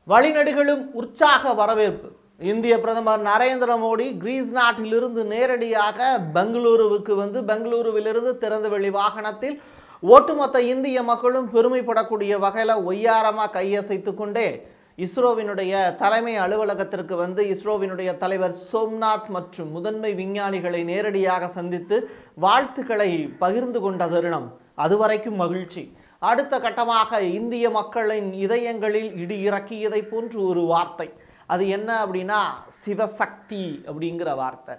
வழிநடுகளும் உற்சாக வரவேற்பு இந்திய பிரதமர் நரேந்திர மோடி கிரீஸ் நாட்டிலிருந்து நேரடியாக பெங்களூருவுக்கு வந்து பெங்களூருவிலிருந்து திறந்தவெளி வாகனத்தில் ஒட்டுமொத்த இந்திய மக்களும் பெருமைப்படக்கூடிய வகையில் ஒய்யாரமாக கையசைத்து கொண்டே இஸ்ரோவினுடைய தலைமை அலுவலகத்திற்கு வந்து இஸ்ரோவினுடைய தலைவர் சோம்நாத் மற்றும் முதன்மை விஞ்ஞானிகளை நேரடியாக சந்தித்து வாழ்த்துக்களை பகிர்ந்து கொண்ட தருணம் அதுவரைக்கும் மகிழ்ச்சி அடுத்த கட்டமாக இந்திய மக்களின் இதயங்களில் இடி இறக்கியதை போன்று ஒரு வார்த்தை அது என்ன அப்படின்னா சிவசக்தி அப்படிங்கிற வார்த்தை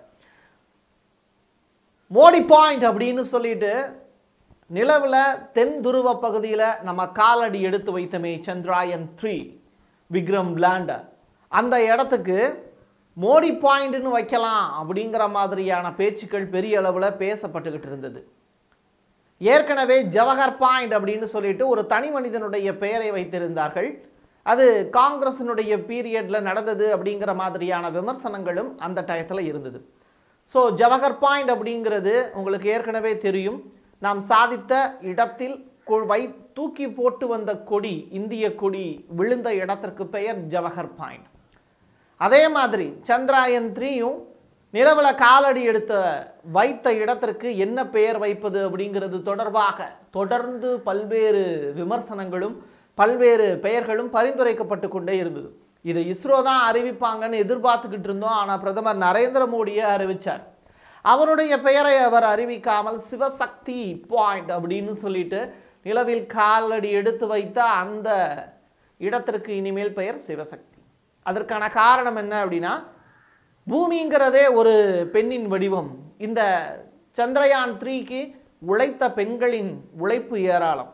மோடி பாயிண்ட் அப்படின்னு சொல்லிட்டு நிலவில் தென் துருவ பகுதியில் நம்ம காலடி எடுத்து வைத்தமே சந்திராயன் த்ரீ விக்ரம் லேண்டர் அந்த இடத்துக்கு மோடி பாயிண்ட்னு வைக்கலாம் அப்படிங்கிற மாதிரியான பேச்சுக்கள் பெரிய அளவில் பேசப்பட்டுக்கிட்டு இருந்தது ஏற்கனவே ஜவஹர் பாயிண்ட் அப்படின்னு சொல்லிட்டு ஒரு தனி மனிதனுடைய பெயரை வைத்திருந்தார்கள் அது காங்கிரஸினுடைய பீரியட்ல நடந்தது அப்படிங்கிற மாதிரியான விமர்சனங்களும் அந்த டயத்தில் இருந்தது ஸோ ஜவஹர் பாயிண்ட் அப்படிங்கிறது உங்களுக்கு ஏற்கனவே தெரியும் நாம் சாதித்த இடத்தில் கொ- வை தூக்கி போட்டு வந்த கொடி இந்திய கொடி விழுந்த இடத்திற்கு பெயர் ஜவஹர் பாயிண்ட் அதே மாதிரி சந்திராயன் த்ரீயும் நிலவுல காலடி எடுத்த வைத்த இடத்திற்கு என்ன பெயர் வைப்பது அப்படிங்கிறது தொடர்பாக தொடர்ந்து பல்வேறு விமர்சனங்களும் பல்வேறு பெயர்களும் பரிந்துரைக்கப்பட்டு கொண்டே இருந்தது இது இஸ்ரோ தான் அறிவிப்பாங்கன்னு எதிர்பார்த்துக்கிட்டு இருந்தோம் ஆனால் பிரதமர் நரேந்திர மோடியே அறிவிச்சார் அவருடைய பெயரை அவர் அறிவிக்காமல் சிவசக்தி பாயிண்ட் அப்படின்னு சொல்லிட்டு நிலவில் காலடி எடுத்து வைத்த அந்த இடத்திற்கு இனிமேல் பெயர் சிவசக்தி அதற்கான காரணம் என்ன அப்படின்னா பூமிங்கிறதே ஒரு பெண்ணின் வடிவம் இந்த சந்திரயான் த்ரீக்கு உழைத்த பெண்களின் உழைப்பு ஏராளம்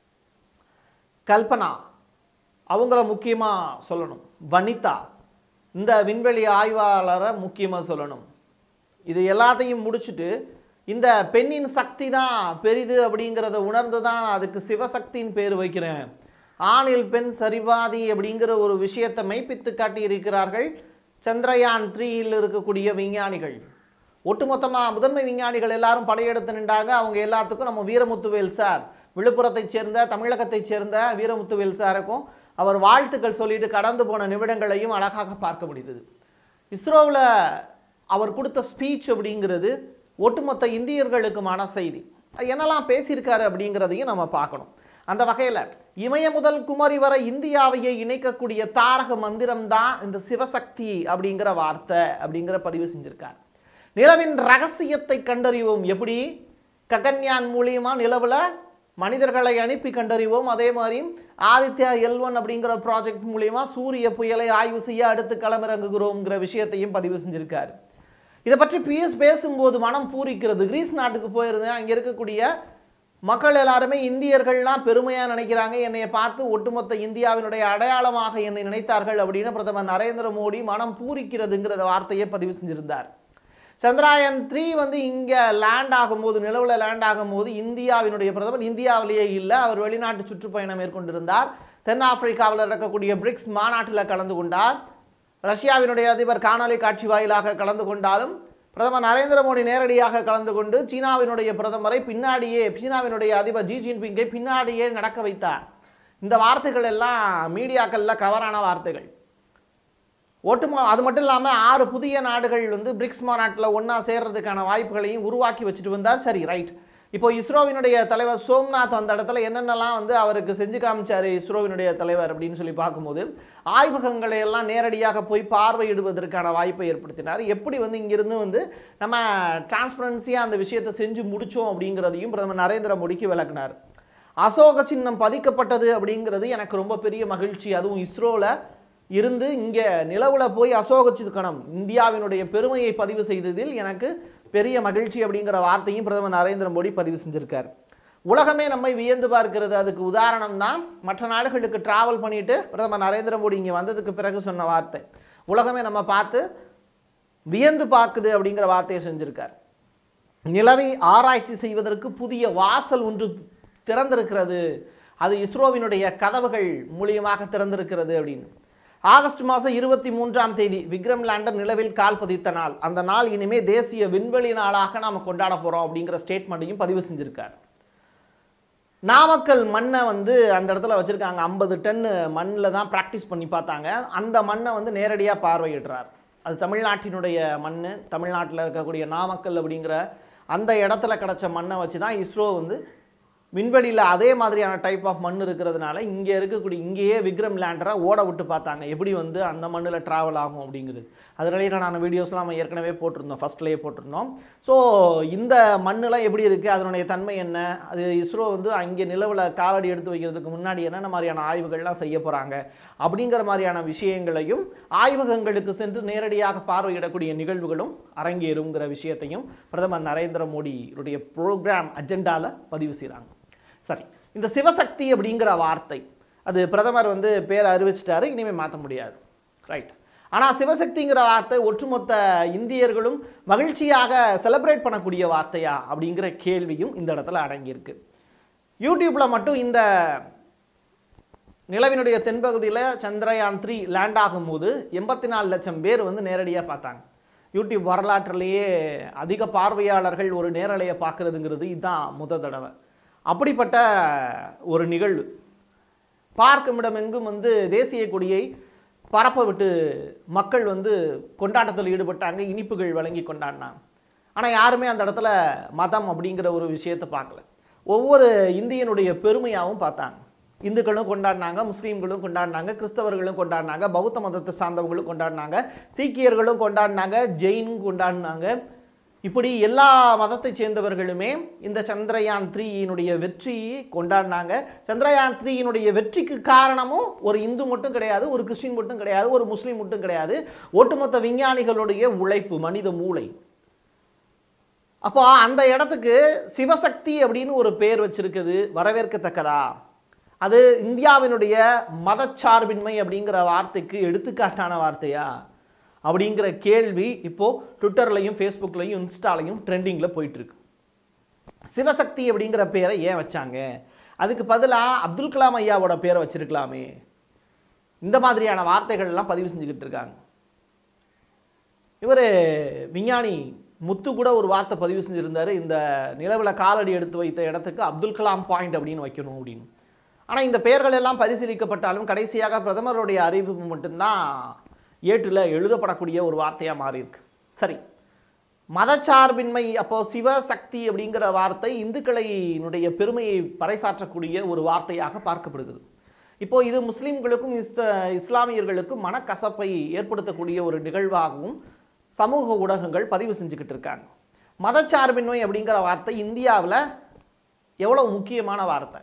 கல்பனா அவங்கள முக்கியமாக சொல்லணும் வனிதா இந்த விண்வெளி ஆய்வாளரை முக்கியமாக சொல்லணும் இது எல்லாத்தையும் முடிச்சுட்டு இந்த பெண்ணின் சக்தி தான் பெரிது அப்படிங்கிறத உணர்ந்து தான் அதுக்கு சிவசக்தின்னு பேர் வைக்கிறேன் ஆணில் பெண் சரிபாதி அப்படிங்கிற ஒரு விஷயத்தை மெய்ப்பித்து காட்டியிருக்கிறார்கள் சந்திரயான் த்ரீயில் இருக்கக்கூடிய விஞ்ஞானிகள் ஒட்டுமொத்தமாக முதன்மை விஞ்ஞானிகள் எல்லாரும் படையெடுத்து நின்றாங்க அவங்க எல்லாத்துக்கும் நம்ம வீரமுத்துவேல் சார் விழுப்புரத்தைச் சேர்ந்த தமிழகத்தைச் சேர்ந்த வீரமுத்துவேல் சாருக்கும் அவர் வாழ்த்துக்கள் சொல்லிட்டு கடந்து போன நிமிடங்களையும் அழகாக பார்க்க முடிந்தது இஸ்ரோவில் அவர் கொடுத்த ஸ்பீச் அப்படிங்கிறது ஒட்டுமொத்த இந்தியர்களுக்குமான செய்தி அது என்னெல்லாம் பேசியிருக்காரு அப்படிங்கிறதையும் நம்ம பார்க்கணும் அந்த வகையில் இமய முதல் குமரி வரை இந்தியாவையே இணைக்கக்கூடிய தாரக மந்திரம் தான் இந்த சிவசக்தி அப்படிங்கிற வார்த்தை அப்படிங்கிற பதிவு செஞ்சிருக்கார் நிலவின் ரகசியத்தை கண்டறிவோம் எப்படி ககன்யான் மூலியமா நிலவுல மனிதர்களை அனுப்பி கண்டறிவோம் அதே மாதிரி ஆதித்யா எல்வன் அப்படிங்கிற ப்ராஜெக்ட் மூலியமா சூரிய புயலை ஆய்வு செய்ய அடுத்து களமிறங்குகிறோங்கிற விஷயத்தையும் பதிவு செஞ்சிருக்காரு இதை பற்றி பிஎஸ் பேசும்போது மனம் பூரிக்கிறது கிரீஸ் நாட்டுக்கு போயிருந்தேன் அங்கே இருக்கக்கூடிய மக்கள் எல்லாருமே இந்தியர்கள்லாம் பெருமையாக நினைக்கிறாங்க என்னைய பார்த்து ஒட்டுமொத்த இந்தியாவினுடைய அடையாளமாக என்னை நினைத்தார்கள் அப்படின்னு பிரதமர் நரேந்திர மோடி மனம் பூரிக்கிறதுங்கிற வார்த்தையை பதிவு செஞ்சிருந்தார் சந்திராயன் த்ரீ வந்து இங்கே லேண்ட் ஆகும்போது நிலவில் லேண்ட் ஆகும்போது இந்தியாவினுடைய பிரதமர் இந்தியாவிலேயே இல்லை அவர் வெளிநாட்டு சுற்றுப்பயணம் மேற்கொண்டிருந்தார் தென்னாப்பிரிக்காவில் இருக்கக்கூடிய பிரிக்ஸ் மாநாட்டில் கலந்து கொண்டார் ரஷ்யாவினுடைய அதிபர் காணொலி காட்சி வாயிலாக கலந்து கொண்டாலும் பிரதமர் நரேந்திர மோடி நேரடியாக கலந்து கொண்டு சீனாவினுடைய பிரதமரை பின்னாடியே சீனாவினுடைய அதிபர் ஜி ஜின்பிங்கை பின்னாடியே நடக்க வைத்தார் இந்த வார்த்தைகள் எல்லாம் மீடியாக்களில் கவரான வார்த்தைகள் ஒட்டுமொ அது மட்டும் இல்லாமல் ஆறு புதிய நாடுகள் வந்து பிரிக்ஸ் மாநாட்டில் ஒன்றா சேர்றதுக்கான வாய்ப்புகளையும் உருவாக்கி வச்சுட்டு வந்தார் சரி ரைட் இப்போ இஸ்ரோவினுடைய தலைவர் சோம்நாத் அந்த இடத்துல என்னென்னலாம் வந்து அவருக்கு செஞ்சு காமிச்சாரு இஸ்ரோவினுடைய தலைவர் அப்படின்னு சொல்லி பார்க்கும்போது ஆய்வகங்களை எல்லாம் நேரடியாக போய் பார்வையிடுவதற்கான வாய்ப்பை ஏற்படுத்தினார் எப்படி வந்து இங்கிருந்து வந்து நம்ம டிரான்ஸ்பரன்சியாக அந்த விஷயத்தை செஞ்சு முடித்தோம் அப்படிங்கிறதையும் பிரதமர் நரேந்திர மோடிக்கு விளக்குனார் அசோக சின்னம் பதிக்கப்பட்டது அப்படிங்கிறது எனக்கு ரொம்ப பெரிய மகிழ்ச்சி அதுவும் இஸ்ரோவில் இருந்து இங்கே நிலவில் போய் அசோக சிக்கனம் இந்தியாவினுடைய பெருமையை பதிவு செய்ததில் எனக்கு பெரிய மகிழ்ச்சி அப்படிங்கிற வார்த்தையும் பிரதமர் நரேந்திர மோடி பதிவு செஞ்சிருக்கார் உலகமே நம்மை வியந்து பார்க்கிறது அதுக்கு உதாரணம் தான் மற்ற நாடுகளுக்கு டிராவல் பண்ணிட்டு பிரதமர் நரேந்திர மோடி இங்கே வந்ததுக்கு பிறகு சொன்ன வார்த்தை உலகமே நம்ம பார்த்து வியந்து பார்க்குது அப்படிங்கிற வார்த்தையை செஞ்சிருக்கார் நிலவை ஆராய்ச்சி செய்வதற்கு புதிய வாசல் ஒன்று திறந்திருக்கிறது அது இஸ்ரோவினுடைய கதவுகள் மூலியமாக திறந்திருக்கிறது அப்படின்னு ஆகஸ்ட் மாதம் இருபத்தி மூன்றாம் தேதி விக்ரம் லேண்டர் நிலவில் கால் பதித்த நாள் அந்த நாள் இனிமே தேசிய விண்வெளி நாளாக நாம் கொண்டாட போகிறோம் அப்படிங்கிற ஸ்டேட்மெண்ட்டையும் பதிவு செஞ்சிருக்கார் நாமக்கல் மண்ணை வந்து அந்த இடத்துல வச்சுருக்காங்க ஐம்பது டன்னு மண்ணில் தான் ப்ராக்டிஸ் பண்ணி பார்த்தாங்க அந்த மண்ணை வந்து நேரடியாக பார்வையிடுறார் அது தமிழ்நாட்டினுடைய மண் தமிழ்நாட்டில் இருக்கக்கூடிய நாமக்கல் அப்படிங்கிற அந்த இடத்துல கிடச்ச மண்ணை வச்சு தான் இஸ்ரோ வந்து விண்வெளியில் அதே மாதிரியான டைப் ஆஃப் மண் இருக்கிறதுனால இங்கே இருக்கக்கூடிய இங்கேயே விக்ரம் லேண்டரை ஓட விட்டு பார்த்தாங்க எப்படி வந்து அந்த மண்ணில் ட்ராவல் ஆகும் அப்படிங்கிறது அது ரிலேட்டடான வீடியோஸ்லாம் நம்ம ஏற்கனவே போட்டிருந்தோம் ஃபஸ்ட்லேயே போட்டிருந்தோம் ஸோ இந்த மண்ணெலாம் எப்படி இருக்குது அதனுடைய தன்மை என்ன அது இஸ்ரோ வந்து அங்கே நிலவில் காலடி எடுத்து வைக்கிறதுக்கு முன்னாடி என்னென்ன மாதிரியான ஆய்வுகள்லாம் செய்ய போகிறாங்க அப்படிங்கிற மாதிரியான விஷயங்களையும் ஆய்வகங்களுக்கு சென்று நேரடியாக பார்வையிடக்கூடிய நிகழ்வுகளும் அரங்கேறுங்கிற விஷயத்தையும் பிரதமர் நரேந்திர மோடியுடைய ப்ரோக்ராம் அஜெண்டாவில் பதிவு செய்கிறாங்க சரி இந்த சிவசக்தி அப்படிங்கிற வார்த்தை அது பிரதமர் வந்து பேர் அறிவிச்சிட்டாரு இனிமேல் மாற்ற முடியாது ரைட் ஆனால் சிவசக்திங்கிற வார்த்தை ஒட்டுமொத்த இந்தியர்களும் மகிழ்ச்சியாக செலிப்ரேட் பண்ணக்கூடிய வார்த்தையா அப்படிங்கிற கேள்வியும் இந்த இடத்துல அடங்கியிருக்கு யூடியூப்பில் மட்டும் இந்த நிலவினுடைய தென்பகுதியில் சந்திரயான் த்ரீ லேண்ட் ஆகும்போது எண்பத்தி நாலு லட்சம் பேர் வந்து நேரடியாக பார்த்தாங்க யூடியூப் வரலாற்றிலேயே அதிக பார்வையாளர்கள் ஒரு நேரலையை பார்க்குறதுங்கிறது இதுதான் முத தடவை அப்படிப்பட்ட ஒரு நிகழ்வு பார்க்கும் இடமெங்கும் வந்து தேசிய கொடியை பரப்ப விட்டு மக்கள் வந்து கொண்டாட்டத்தில் ஈடுபட்டாங்க இனிப்புகள் வழங்கி கொண்டாடினாங்க ஆனால் யாருமே அந்த இடத்துல மதம் அப்படிங்கிற ஒரு விஷயத்தை பார்க்கல ஒவ்வொரு இந்தியனுடைய பெருமையாகவும் பார்த்தாங்க இந்துக்களும் கொண்டாடினாங்க முஸ்லீம்களும் கொண்டாடினாங்க கிறிஸ்தவர்களும் கொண்டாடினாங்க பௌத்த மதத்தை சார்ந்தவங்களும் கொண்டாடினாங்க சீக்கியர்களும் கொண்டாடினாங்க ஜெயினும் கொண்டாடினாங்க இப்படி எல்லா மதத்தை சேர்ந்தவர்களுமே இந்த சந்திரயான் த்ரீயினுடைய வெற்றியை கொண்டாடினாங்க சந்திரயான் த்ரீயினுடைய வெற்றிக்கு காரணமும் ஒரு இந்து மட்டும் கிடையாது ஒரு கிறிஸ்டின் மட்டும் கிடையாது ஒரு முஸ்லீம் மட்டும் கிடையாது ஒட்டுமொத்த விஞ்ஞானிகளுடைய உழைப்பு மனித மூளை அப்போ அந்த இடத்துக்கு சிவசக்தி அப்படின்னு ஒரு பேர் வச்சிருக்குது வரவேற்கத்தக்கதா அது இந்தியாவினுடைய மதச்சார்பின்மை அப்படிங்கிற வார்த்தைக்கு எடுத்துக்காட்டான வார்த்தையா அப்படிங்கிற கேள்வி இப்போ ட்விட்டர்லையும் ஃபேஸ்புக்லையும் இன்ஸ்டாலையும் ட்ரெண்டிங்கில் போயிட்டு இருக்கு சிவசக்தி அப்படிங்கிற பேரை ஏன் வச்சாங்க அதுக்கு பதிலாக அப்துல் கலாம் ஐயாவோட பேரை வச்சிருக்கலாமே இந்த மாதிரியான வார்த்தைகள்லாம் பதிவு செஞ்சுக்கிட்டு இருக்காங்க இவர் விஞ்ஞானி முத்து கூட ஒரு வார்த்தை பதிவு செஞ்சுருந்தாரு இந்த நிலவில் காலடி எடுத்து வைத்த இடத்துக்கு அப்துல் கலாம் பாயிண்ட் அப்படின்னு வைக்கணும் அப்படின்னு ஆனால் இந்த பெயர்கள் எல்லாம் பரிசீலிக்கப்பட்டாலும் கடைசியாக பிரதமருடைய அறிவிப்பு மட்டும்தான் ஏட்டில் எழுதப்படக்கூடிய ஒரு வார்த்தையாக மாறி இருக்கு சரி மதச்சார்பின்மை அப்போ சிவசக்தி அப்படிங்கிற வார்த்தை இந்துக்களினுடைய பெருமையை பறைசாற்றக்கூடிய ஒரு வார்த்தையாக பார்க்கப்படுகிறது இப்போ இது முஸ்லிம்களுக்கும் இஸ்த இஸ்லாமியர்களுக்கும் மனக்கசப்பை ஏற்படுத்தக்கூடிய ஒரு நிகழ்வாகவும் சமூக ஊடகங்கள் பதிவு செஞ்சுக்கிட்டு இருக்காங்க மதச்சார்பின்மை அப்படிங்கிற வார்த்தை இந்தியாவில் எவ்வளவு முக்கியமான வார்த்தை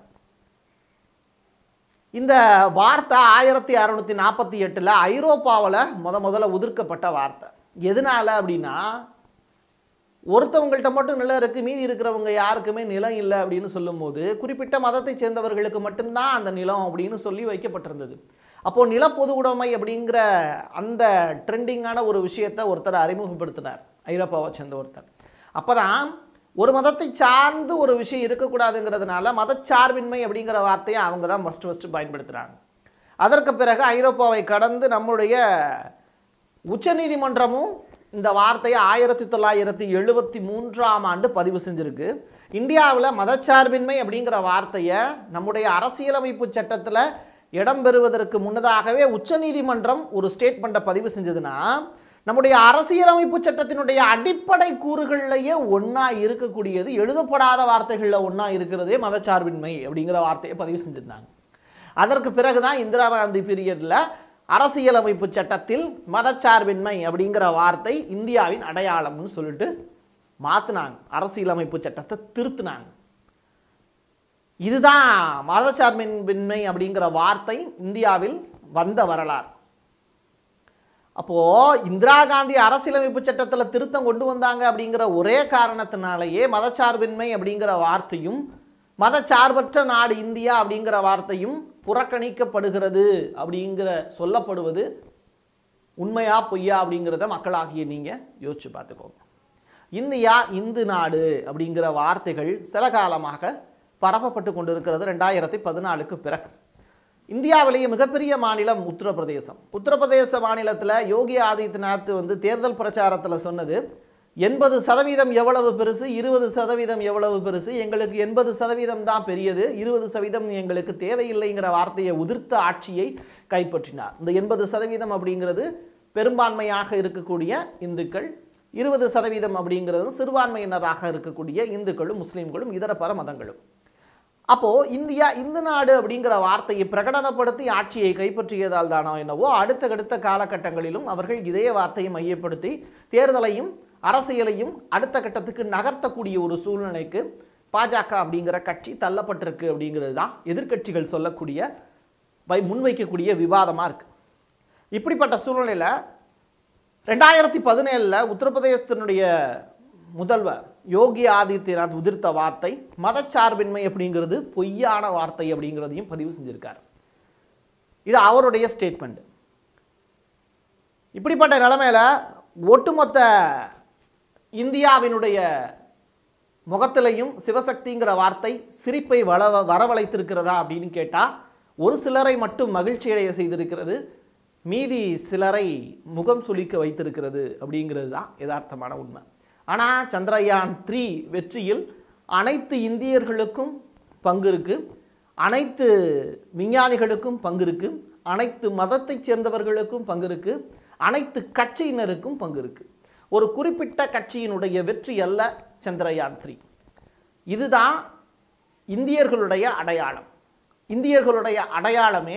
இந்த வார்த்தை ஆயிரத்தி அறநூற்றி நாற்பத்தி எட்டில் ஐரோப்பாவில் முத முதல்ல உதிர்க்கப்பட்ட வார்த்தை எதனால அப்படின்னா ஒருத்தவங்கள்ட்ட மட்டும் நிலம் இருக்குது மீதி இருக்கிறவங்க யாருக்குமே நிலம் இல்லை அப்படின்னு சொல்லும்போது குறிப்பிட்ட மதத்தை சேர்ந்தவர்களுக்கு மட்டும்தான் அந்த நிலம் அப்படின்னு சொல்லி வைக்கப்பட்டிருந்தது அப்போது நில பொது உடைமை அப்படிங்கிற அந்த ட்ரெண்டிங்கான ஒரு விஷயத்தை ஒருத்தர் அறிமுகப்படுத்தினார் ஐரோப்பாவை சேர்ந்த ஒருத்தர் அப்போ தான் ஒரு மதத்தை சார்ந்து ஒரு விஷயம் இருக்கக்கூடாதுங்கிறதுனால மதச்சார்பின்மை அப்படிங்கிற வார்த்தையை அவங்க தான் ஃபஸ்ட்டு ஃபஸ்ட்டு பயன்படுத்துகிறாங்க அதற்கு பிறகு ஐரோப்பாவை கடந்து நம்முடைய உச்சநீதிமன்றமும் இந்த வார்த்தையை ஆயிரத்தி தொள்ளாயிரத்தி எழுபத்தி மூன்றாம் ஆண்டு பதிவு செஞ்சிருக்கு இந்தியாவில் மதச்சார்பின்மை அப்படிங்கிற வார்த்தையை நம்முடைய அரசியலமைப்பு சட்டத்தில் இடம்பெறுவதற்கு முன்னதாகவே உச்சநீதிமன்றம் ஒரு ஸ்டேட்மெண்ட்டை பதிவு செஞ்சதுன்னா நம்முடைய அரசியலமைப்பு சட்டத்தினுடைய அடிப்படை கூறுகள்லையே ஒன்றா இருக்கக்கூடியது எழுதப்படாத வார்த்தைகளில் ஒன்றா இருக்கிறதே மதச்சார்பின்மை அப்படிங்கிற வார்த்தையை பதிவு செஞ்சுருந்தாங்க அதற்கு பிறகுதான் இந்திரா காந்தி பீரியடில் அரசியலமைப்பு சட்டத்தில் மதச்சார்பின்மை அப்படிங்கிற வார்த்தை இந்தியாவின் அடையாளம்னு சொல்லிட்டு மாற்றினாங்க அரசியலமைப்பு சட்டத்தை திருத்தினாங்க இதுதான் மதச்சார்பின்மை அப்படிங்கிற வார்த்தை இந்தியாவில் வந்த வரலாறு அப்போ இந்திரா காந்தி அரசியலமைப்பு சட்டத்தில் திருத்தம் கொண்டு வந்தாங்க அப்படிங்கிற ஒரே காரணத்தினாலேயே மதச்சார்பின்மை அப்படிங்கிற வார்த்தையும் மதச்சார்பற்ற நாடு இந்தியா அப்படிங்கிற வார்த்தையும் புறக்கணிக்கப்படுகிறது அப்படிங்கிற சொல்லப்படுவது உண்மையா பொய்யா அப்படிங்கிறத மக்களாகிய நீங்கள் யோசிச்சு பார்த்துக்கோங்க இந்தியா இந்து நாடு அப்படிங்கிற வார்த்தைகள் சில காலமாக பரப்பப்பட்டு கொண்டிருக்கிறது ரெண்டாயிரத்தி பதினாலுக்கு பிறகு இந்தியாவிலேயே மிகப்பெரிய மாநிலம் உத்தரப்பிரதேசம் உத்தரப்பிரதேச மாநிலத்தில் யோகி ஆதித்யநாத் வந்து தேர்தல் பிரச்சாரத்தில் சொன்னது எண்பது சதவீதம் எவ்வளவு பெருசு இருபது சதவீதம் எவ்வளவு பெருசு எங்களுக்கு எண்பது சதவீதம் தான் பெரியது இருபது சதவீதம் எங்களுக்கு தேவையில்லைங்கிற வார்த்தையை உதிர்த்த ஆட்சியை கைப்பற்றினார் இந்த எண்பது சதவீதம் அப்படிங்கிறது பெரும்பான்மையாக இருக்கக்கூடிய இந்துக்கள் இருபது சதவீதம் அப்படிங்கிறது சிறுபான்மையினராக இருக்கக்கூடிய இந்துக்களும் முஸ்லீம்களும் இதர பர மதங்களும் அப்போ இந்தியா இந்து நாடு அப்படிங்கிற வார்த்தையை பிரகடனப்படுத்தி ஆட்சியை கைப்பற்றியதால் தானோ என்னவோ அடுத்தடுத்த காலகட்டங்களிலும் அவர்கள் இதே வார்த்தையை மையப்படுத்தி தேர்தலையும் அரசியலையும் அடுத்த கட்டத்துக்கு நகர்த்தக்கூடிய ஒரு சூழ்நிலைக்கு பாஜக அப்படிங்கிற கட்சி தள்ளப்பட்டிருக்கு அப்படிங்கிறது தான் எதிர்க்கட்சிகள் சொல்லக்கூடிய வை முன்வைக்கக்கூடிய விவாதமாக இருக்கு இப்படிப்பட்ட சூழ்நிலையில் ரெண்டாயிரத்தி பதினேழில் உத்தரப்பிரதேசத்தினுடைய முதல்வர் யோகி ஆதித்யநாத் உதிர்த்த வார்த்தை மதச்சார்பின்மை அப்படிங்கிறது பொய்யான வார்த்தை அப்படிங்கிறதையும் பதிவு செஞ்சிருக்கார் இது அவருடைய ஸ்டேட்மெண்ட் இப்படிப்பட்ட நிலைமையில ஒட்டுமொத்த இந்தியாவினுடைய முகத்திலையும் சிவசக்திங்கிற வார்த்தை சிரிப்பை வள வரவழைத்திருக்கிறதா அப்படின்னு கேட்டால் ஒரு சிலரை மட்டும் மகிழ்ச்சியடைய செய்திருக்கிறது மீதி சிலரை முகம் சுளிக்க வைத்திருக்கிறது அப்படிங்கிறது தான் யதார்த்தமான உண்மை ஆனால் சந்திரயான் த்ரீ வெற்றியில் அனைத்து இந்தியர்களுக்கும் பங்கு இருக்கு அனைத்து விஞ்ஞானிகளுக்கும் பங்கு இருக்கு அனைத்து மதத்தைச் சேர்ந்தவர்களுக்கும் பங்கு இருக்கு அனைத்து கட்சியினருக்கும் பங்கு இருக்கு ஒரு குறிப்பிட்ட கட்சியினுடைய வெற்றி அல்ல சந்திரயான் த்ரீ இதுதான் இந்தியர்களுடைய அடையாளம் இந்தியர்களுடைய அடையாளமே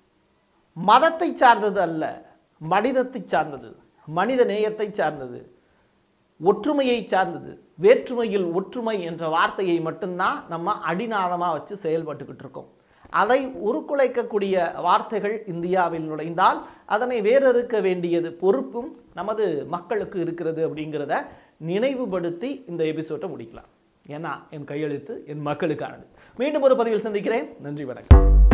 மதத்தை சார்ந்தது அல்ல மனிதத்தை சார்ந்தது மனித நேயத்தை சார்ந்தது ஒற்றுமையை சார்ந்தது வேற்றுமையில் ஒற்றுமை என்ற வார்த்தையை மட்டும்தான் நம்ம அடிநாதமாக வச்சு செயல்பட்டுக்கிட்டு இருக்கோம் அதை உருக்குலைக்கக்கூடிய வார்த்தைகள் இந்தியாவில் நுழைந்தால் அதனை வேறறுக்க வேண்டியது பொறுப்பும் நமது மக்களுக்கு இருக்கிறது அப்படிங்கிறத நினைவுபடுத்தி இந்த எபிசோட்டை முடிக்கலாம் ஏன்னா என் கையெழுத்து என் மக்களுக்கானது மீண்டும் ஒரு பதிவில் சந்திக்கிறேன் நன்றி வணக்கம்